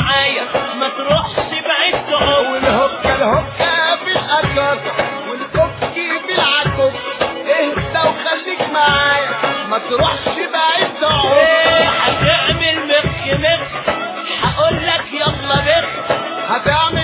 معايا ما تروحش بعيد تقول والهكة الهكة في القطاطة والكوكي في العكوك اهدى وخليك معايا ما تروحش بعيد تقعد ايه هتعمل مخ مخ هقول لك يلا بخ هتعمل